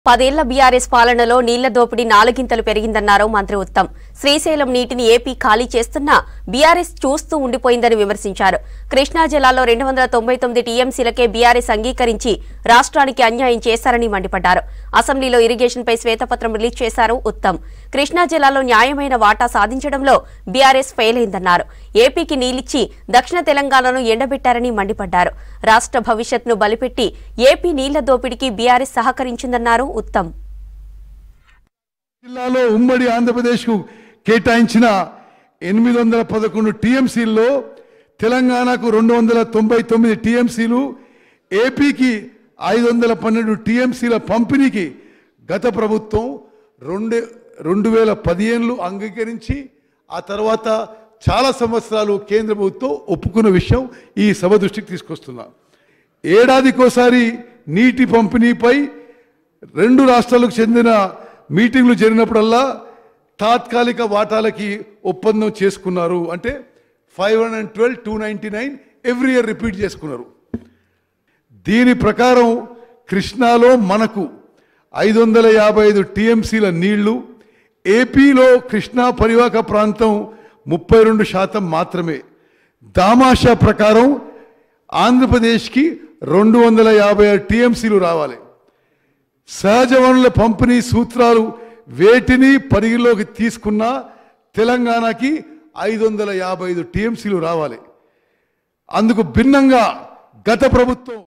పదేళ్ల బీఆర్ఎస్ పాలనలో నీళ్ల దోపిడీ నాలుగింతలు పెరిగిందన్నారు మంత్రి ఉత్తమ్ శ్రీశైలం నీటిని ఏపీ ఖాళీ చేస్తున్నా బీఆర్ఎస్ చూస్తూ ఉండిపోయిందని విమర్శించారు కృష్ణా జిల్లాలో రెండు వందల తొంభై తొమ్మిది టీఎంసీలకే బీఆర్ఎస్ అంగీకరించి రాష్ట్రానికి అన్యాయం చేశారని మండిపడ్డారు అసెంబ్లీలో ఇరిగేషన్పై శ్వేతపత్రం రిలీజ్ చేశారు ఉత్తమ్ కృష్ణా జిల్లాలో న్యాయమైన వాటా సాధించడంలో బీఆర్ఎస్ ఫెయిల్ అయిందన్నారు ఏపీకి నీలిచ్చి దక్షిణ తెలంగాణను ఎండబెట్టారని మండిపడ్డారు రాష్ట్ర భవిష్యత్ను బలిపెట్టి ఏపీ నీళ్ల దోపిడీకి బీఆర్ఎస్ సహకరించిందన్నారు ఉత్తమ్ జిల్లాలో ఉమ్మడి ఆంధ్రప్రదేశ్కు కేటాయించిన ఎనిమిది వందల పదకొండు టీఎంసీల్లో తెలంగాణకు రెండు వందల తొంభై తొమ్మిది టీఎంసీలు ఏపీకి ఐదు వందల పన్నెండు టీఎంసీల పంపిణీకి గత ప్రభుత్వం రెండు రెండు వేల పదిహేనులు అంగీకరించి ఆ తర్వాత చాలా సంవత్సరాలు కేంద్ర ప్రభుత్వం ఒప్పుకున్న విషయం ఈ సభ దృష్టికి తీసుకొస్తున్నా ఏడాదికోసారి నీటి పంపిణీపై రెండు రాష్ట్రాలకు చెందిన మీటింగ్లు జరిగినప్పుడల్లా తాత్కాలిక వాటాలకి ఒప్పందం చేసుకున్నారు అంటే five hundred and twelve two ninety nine every year repeat చేసుకున్నారు దీని ప్రకారం కృష్ణాలో మనకు ఐదు వందల యాభై ఐదు టీఎంసీల నీళ్లు ఏపీలో కృష్ణా పరివాహక ప్రాంతం ముప్పై రెండు శాతం మాత్రమే దామాషా ప్రకారం ఆంధ్రప్రదేశ్కి రెండు వందల యాభై ఆరు టీఎంసీలు రావాలి సహజ వనరుల పంపిణీ సూత్రాలు వేటిని పరిగిలోకి తీసుకున్న తెలంగాణకి ఐదు వందల యాభై ఐదు టీఎంసీలు రావాలి అందుకు భిన్నంగా గత ప్రభుత్వం